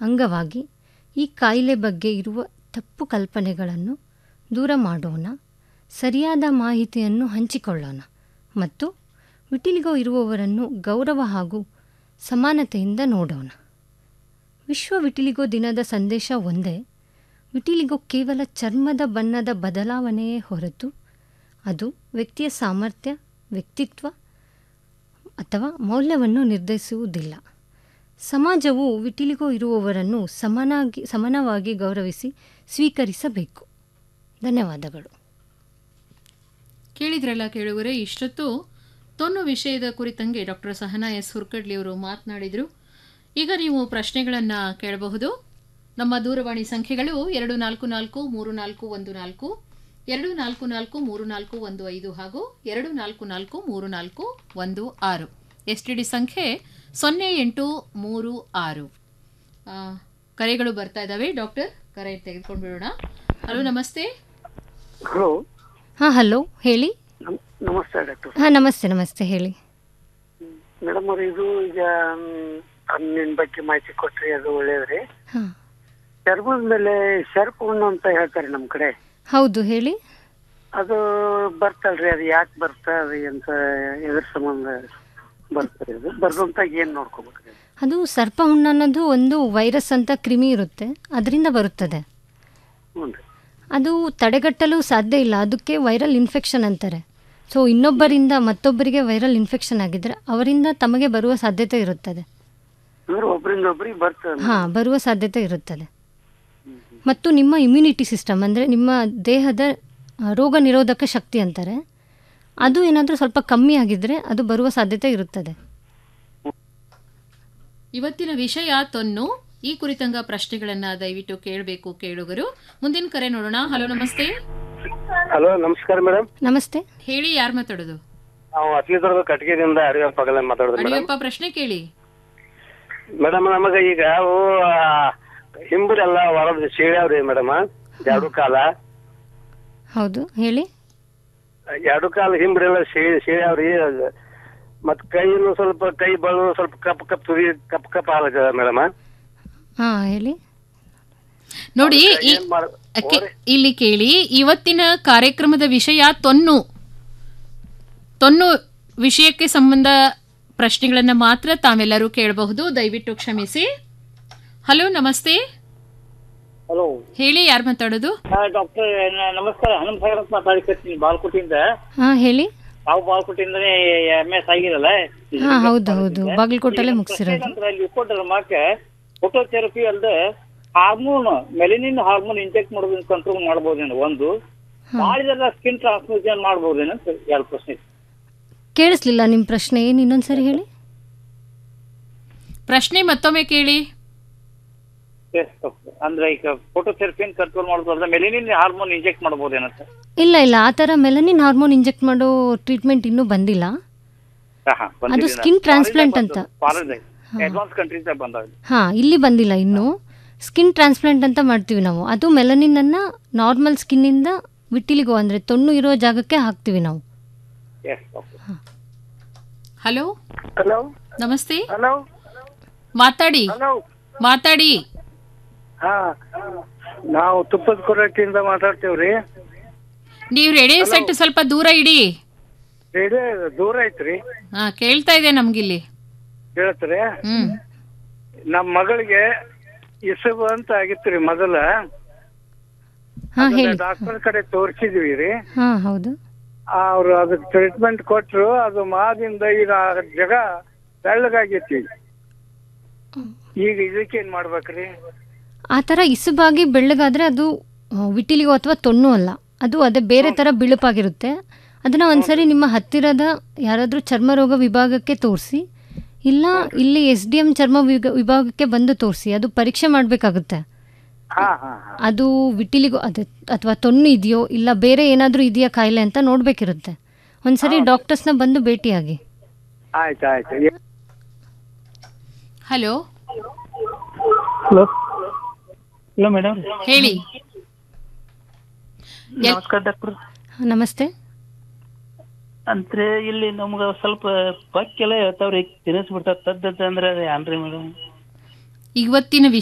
ಅಂಗವಾಗಿ ಈ ಕಾಯಿಲೆ ಬಗ್ಗೆ ಇರುವ ತಪ್ಪು ಕಲ್ಪನೆಗಳನ್ನು ದೂರ ಮಾಡೋಣ ಸರಿಯಾದ ಮಾಹಿತಿಯನ್ನು ಹಂಚಿಕೊಳ್ಳೋಣ ಮತ್ತು ವಿಟಿಲಿಗೋ ಇರುವವರನ್ನು ಗೌರವ ಹಾಗೂ ಸಮಾನತೆಯಿಂದ ನೋಡೋಣ ವಿಶ್ವ ವಿಟಿಲಿಗೋ ದಿನದ ಸಂದೇಶ ಒಂದೇ ವಿಟಿಲಿಗೋ ಕೇವಲ ಚರ್ಮದ ಬಣ್ಣದ ಬದಲಾವಣೆಯೇ ಹೊರತು ಅದು ವ್ಯಕ್ತಿಯ ಸಾಮರ್ಥ್ಯ ವ್ಯಕ್ತಿತ್ವ ಅಥವಾ ಮೌಲ್ಯವನ್ನು ನಿರ್ಧರಿಸುವುದಿಲ್ಲ ಸಮಾಜವು ವಿಟಿಲಿಗೋ ಇರುವವರನ್ನು ಸಮನಾಗಿ ಸಮಾನವಾಗಿ ಗೌರವಿಸಿ ಸ್ವೀಕರಿಸಬೇಕು ಧನ್ಯವಾದಗಳು ಕೇಳಿದ್ರಲ್ಲ ಕೇಳುವರೆ ಇಷ್ಟೊತ್ತು ತೊನ್ನು ವಿಷಯದ ಕುರಿತಂಗೆ ಡಾಕ್ಟರ್ ಸಹನಾ ಎಸ್ ಹುರ್ಕಡ್ಲಿ ಅವರು ಮಾತನಾಡಿದರು ಈಗ ನೀವು ಪ್ರಶ್ನೆಗಳನ್ನು ಕೇಳಬಹುದು ನಮ್ಮ ದೂರವಾಣಿ ಸಂಖ್ಯೆಗಳು ಎರಡು ನಾಲ್ಕು ನಾಲ್ಕು ಮೂರು ನಾಲ್ಕು ಒಂದು ನಾಲ್ಕು ಎರಡು ನಾಲ್ಕು ನಾಲ್ಕು ಮೂರು ನಾಲ್ಕು ಒಂದು ಐದು ಹಾಗೂ ಎರಡು ನಾಲ್ಕು ನಾಲ್ಕು ಮೂರು ನಾಲ್ಕು ಒಂದು ಆರು ಎಸ್ ಟಿ ಡಿ ಸಂಖ್ಯೆ ಸೊನ್ನೆ ಎಂಟು ಮೂರು ಆರು ಆ, ಕರೆಗಳು ಬರ್ತಾ ಇದ್ದಾವೆ ಡಾಕ್ಟರ್ ಕರೆ ತೆಗೆದುಕೊಂಡು ಬಿಡೋಣ ಹಲೋ ನಮಸ್ತೆ ಹಲೋ ಹಾಂ ಹಲೋ ಹೇಳಿ ನಮ್- ನಮಸ್ತೆ ಡಾಕ್ಟರ್ ಹಾಂ ನಮಸ್ತೆ ನಮಸ್ತೆ ಹೇಳಿ ಮೇಡಮ್ ಅವ್ರ ಇದು ಈಗ ನಿನ್ನ ಬಗ್ಗೆ ಮಾಹಿತಿ ಕೊಟ್ರಿ ಅದು ಒಳ್ಳೇದ್ರಿ ಹಾಂ ಚರ್ಮದ ಮೇಲೆ ಶರ್ಪ್ ಹುಣ್ಣು ಅಂತ ಹೇಳ್ತಾರೆ ನಮ್ ಕಡೆ ಹೌದು ಹೇಳಿ ಅದು ಬರ್ತಲ್ರಿ ಅದು ಯಾಕೆ ಬರ್ತಾ ಅದು ಎಂತ ಎದ್ರ ಸಂಬಂಧ ಬರ್ತದೆ ಅದು ಬರ್ದಂತ ಏನ್ ನೋಡ್ಕೋಬೇಕ್ರಿ ಅದು ಸರ್ಪ ಹುಣ್ಣು ಅನ್ನೋದು ಒಂದು ವೈರಸ್ ಅಂತ ಕ್ರಿಮಿ ಇರುತ್ತೆ ಅದರಿಂದ ಬರುತ್ತದೆ ಹ್ಞೂ ಅದು ತಡೆಗಟ್ಟಲು ಸಾಧ್ಯ ಇಲ್ಲ ಅದಕ್ಕೆ ವೈರಲ್ ಇನ್ಫೆಕ್ಷನ್ ಅಂತಾರೆ ಸೊ ಇನ್ನೊಬ್ಬರಿಂದ ಮತ್ತೊಬ್ಬರಿಗೆ ವೈರಲ್ ಇನ್ಫೆಕ್ಷನ್ ಆಗಿದ್ದರೆ ಅವರಿಂದ ತಮಗೆ ಬರುವ ಸಾಧ್ಯತೆ ಇರುತ್ತದೆ ಅಂದ್ರೆ ಒಬ್ರಿಂದ ಒಬ್ರಿಗೆ ಬರ್ತದೆ ಹಾಂ ಬರುವ ಸಾಧ್ಯತೆ ಇರುತ್ತದೆ ಮತ್ತು ನಿಮ್ಮ ಇಮ್ಯುನಿಟಿ ಸಿಸ್ಟಮ್ ಅಂದರೆ ನಿಮ್ಮ ದೇಹದ ಆ, ರೋಗ ನಿರೋಧಕ ಶಕ್ತಿ ಅಂತಾರೆ ಅದು ಏನಾದರೂ ಸ್ವಲ್ಪ ಕಮ್ಮಿ ಆಗಿದ್ದರೆ ಅದು ಬರುವ ಸಾಧ್ಯತೆ ಇರುತ್ತದೆ ಇವತ್ತಿನ ವಿಷಯ ತೊನ್ನು ಈ ಕುರಿತಂಗ ಪ್ರಶ್ನೆಗಳನ್ನ ದಯವಿಟ್ಟು ಕೇಳಬೇಕು ಕೇಳುಗರು ಮುಂದಿನ ಕರೆ ನೋಡೋಣ ಹಲೋ ನಮಸ್ತೆ ಹಲೋ ನಮಸ್ಕಾರ ಮೇಡಮ್ ನಮಸ್ತೆ ಹೇಳಿ ಯಾರು ಮಾತಾಡೋದು ನಾವು ಅತ್ಲಿದರ್ಗ ಕಟ್ಗೆದಿಂದ ಅರಿಯಪ್ಪ ಪಗಲ ಮಾತಾಡೋದು ಮೇಡಮ್ ಅಡಿಯಪ್ಪ ಪ್ರಶ್ನೆ ಕೇಳಿ ಮೇಡಮ್ ನಮಗ ಈಗ ಅವು ಆ, ಹಿಂಬರೆಲ್ಲ ಹೊರದ್ ಸೀಳ್ಯಾವ್ರಿ ಮೇಡಮ್ ಎರಡು ಕಾಲ ಹೌದು ಹೇಳಿ ಎರಡು ಕಾಲ ಹಿಂಬರೆಲ್ಲ ಸೀಳ್ ಸೀಳ್ಯಾವ್ರಿ ಅದ್- ಮತ್ ಕೈನು ಸ್ವಲ್ಪ ಕೈ ಬಳು ಸ್ವಲ್ಪ ಕಪ್ ಕಪ್ ತುರಿ ಕಪ್ ಕಪ್ ಆಗದ ಮೇಡಮ್ ಹಾಂ ಹೇಳಿ ನೋಡಿ ಈ- ಏನ್ ಮಾಡ ಅಕ್ಕೆ- ಇಲ್ಲಿ ಕೇಳಿ ಇವತ್ತಿನ ಕಾರ್ಯಕ್ರಮದ ವಿಷಯ ತೊನ್ನು ತೊನ್ನು ವಿಷಯಕ್ಕೆ ಸಂಬಂಧ ಪ್ರಶ್ನೆಗಳನ್ನ ಮಾತ್ರ ತಾವೆಲ್ಲರೂ ಕೇಳಬಹುದು ದಯವಿಟ್ಟು ಕ್ಷಮಿಸಿ ಹಲೋ ನಮಸ್ತೆ ಹಲೋ ಹೇಳಿ ಯಾರು ಮಾತಾಡೋದು ಡಾಕ್ಟರ್ ನಮಸ್ಕಾರ ಹನುಮ ಸಾಗರ್ ಅಂತ ಮಾತಾಡ್ಕತ್ತೀನಿ ಬಾಲ್ಕೋಟಿಯಿಂದ ಹಾಂ ಹೇಳಿ ನಾವು ಬಾಲ್ಕೋಟಿಂದನೇ ಎಮ್ ಎಸ್ ಆಗಿರಲ್ಲ ಹಾಂ ಹೌದು ಹೌದು ಬಾಗಲಕೋಟೆಲ್ಲೇ ಮುಗಿಸಿರೋದು ನಂತರ ಲಿಕೋಡ್ರಮಾಕ್ಕೆ ಫೋಟೋಥೆರಪಿ ಅಲ್ಲದೆ ಹಾರ್ಮೋನ್ ಮೆಲಿನಿನ್ ಹಾರ್ಮೋನ್ ಇಂಜೆಕ್ಟ್ ಮಾಡೋದನ್ನ ಕಂಟ್ರೋಲ್ ಮಾಡ್ಬೋದೇನು ಒಂದು ಮಾಡಿದ್ರೆ ಸ್ಕಿನ್ ಟ್ರಾನ್ಸ್ಮಿಷನ್ ಮಾಡ್ಬೋದೇನು ಅಂತ ಎರಡು ಪ್ರಶ್ನೆ ಕೇಳಿಸ್ಲಿಲ್ಲ ನಿಮ್ಮ ಪ್ರಶ್ನೆ ಏನು ಇನ್ನೊಂದು ಸರಿ ಹೇಳಿ ಪ್ರಶ್ನೆ ಮತ್ತೊಮ್ಮೆ ಕೇಳಿ Yes, doctor. ಅಂದ್ರೆ ಈಗ ಫೋಟೋಥೆರಪಿನ ಕಂಟ್ರೋಲ್ ಮಾಡೋದ್ರೆ ಮೆಲಿನಿನ್ ಹಾರ್ಮೋನ್ ಇಂಜೆಕ್ಟ್ ಮಾಡ್ಬೋದೇನಂತ ಇಲ್ಲ ಇಲ್ಲ ಆ ಥರ ಮೆಲನಿನ್ ಹಾರ್ಮೋನ್ ಇಂಜೆಕ್ಟ್ ಮಾಡೋ ಟ್ರೀಟ್ಮೆಂಟ್ ಇನ್ನೂ ಬಂದಿಲ್ಲ ಅದು skin transplant ಅಂತ. ಅಡ್ವಾನ್ಸ್ ಕಂಟ್ರೀಸ್ ಬಂದಾಗ ಹಾಂ ಇಲ್ಲಿ ಬಂದಿಲ್ಲ ಇನ್ನೂ ಸ್ಕಿನ್ ಟ್ರಾನ್ಸ್ಪ್ಲಾಂಟ್ ಅಂತ ಮಾಡ್ತೀವಿ ನಾವು ಅದು ಮೆಲನಿನನ್ನು ನಾರ್ಮಲ್ ಸ್ಕಿನ್ನಿಂದ ವಿಟ್ಟಿಲಿಗೋ ಅಂದರೆ ತೊನ್ನು ಇರೋ ಜಾಗಕ್ಕೆ ಹಾಕ್ತೀವಿ ನಾವು ಎಸ್ ಡಾಕ್ಟರ್ ಹಲೋ ಹಲೋ ನಮಸ್ತೆ ಹಲೋ ಮಾತಾಡಿ ಹಲೋ ಮಾತಾಡಿ ಹಾ ನಾವು ತುಪ್ಪದ ಕೊರಟಿಯಿಂದ ಮಾತಾಡ್ತೇವ್ರಿ ನೀವು ರೇಡಿಯೋ ಸೆಟ್ ಸ್ವಲ್ಪ ದೂರ ಇಡಿ ರೇಡಿಯೋ ದೂರ ಐತ್ರಿ ಹಾ ಕೇಳ್ತಾ ಇದೆ ನಮ್ಗಿಲ್ಲಿ ಹೇಳ್ತೀರಿ ಹ್ಮ್ ನಮ್ಮ ಮಗಳಿಗೆ ಇಸಬು ಅಂತ ಆಗಿತ್ರಿ ಮೊದಲ ಹಾಂ ಹೇಳಿ ಡಾಕ್ಟರ್ ಕಡೆ ತೋರಿಸಿದ್ವಿ ರೀ ಹಾಂ ಹೌದು ಅವ್ರು ಅದಕ್ಕೆ ಟ್ರೀಟ್ಮೆಂಟ್ ಕೊಟ್ರು ಅದು ಮಾದಿಂದ ಈಗ ಆ ಜಗ ಬೆಳ್ಳಗಾಗೈತಿ ಈಗ ಇದಕ್ಕೇನ್ ಮಾಡ್ಬೇಕ್ರಿ ಆ ಥರ ಇಸುಬಾಗಿ ಬೆಳ್ಳಗಾದರೆ ಅದು ಆ, ವಿಟಿಲಿಗೋ ಅಥವಾ ತೊನ್ನು ಅಲ್ಲ ಅದು ಅದೇ ಬೇರೆ ಥರ ಬಿಳುಪಾಗಿರುತ್ತೆ ಅದನ್ನು ಒಂದ್ಸರಿ ನಿಮ್ಮ ಹತ್ತಿರದ ಯಾರಾದರೂ ಚರ್ಮರೋಗ ವಿಭಾಗಕ್ಕೆ ತೋರಿಸಿ ಇಲ್ಲ ಇಲ್ಲಿ ಎಸ್ ಡಿ ಎಮ್ ಚರ್ಮ ವಿಗ- ವಿಭಾಗಕ್ಕೆ ಬಂದು ತೋರಿಸಿ ಅದು ಪರೀಕ್ಷೆ ಮಾಡಬೇಕಾಗುತ್ತೆ ಹಾ ಹಾ ಹಾ ಅದು ವಿಟಿಲಿಗೋ ಅದೇ ಅಥವಾ ತೊನ್ನು ಇದೆಯೋ ಇಲ್ಲ ಬೇರೆ ಏನಾದರೂ ಇದೆಯಾ ಕಾಯಿಲೆ ಅಂತ ನೋಡಬೇಕಿರುತ್ತೆ ಒಂದ್ಸರಿ ಡಾಕ್ಟರ್ಸ್ನ ಬಂದು ಭೇಟಿಯಾಗಿ ಆಯ್ತು ಆಯ್ತು ಹಲೋ ಹಲೋ ಹಲೋ ಮೇಡಮ್ ಹೇಳಿ ಎಲ್- ನಮಸ್ಕಾರ ಡಾಕ್ಟರ್ ನಮಸ್ತೆ ಅಂದ್ರೆ ಇಲ್ಲಿ ನಮ್ಗ ಸ್ವಲ್ಪ ಪಕ್ಕೆಲ್ಲ ಹೇಳ್ತಾವ್ರಿ ತಿನ್ನಿಸ್ಬಿಡ್ತಾರ ತದ್ದದ ಅಂದ್ರೆ ಅದೇ ಏನ್ರಿ ಮೇಡಮ್ ಇವತ್ತಿನ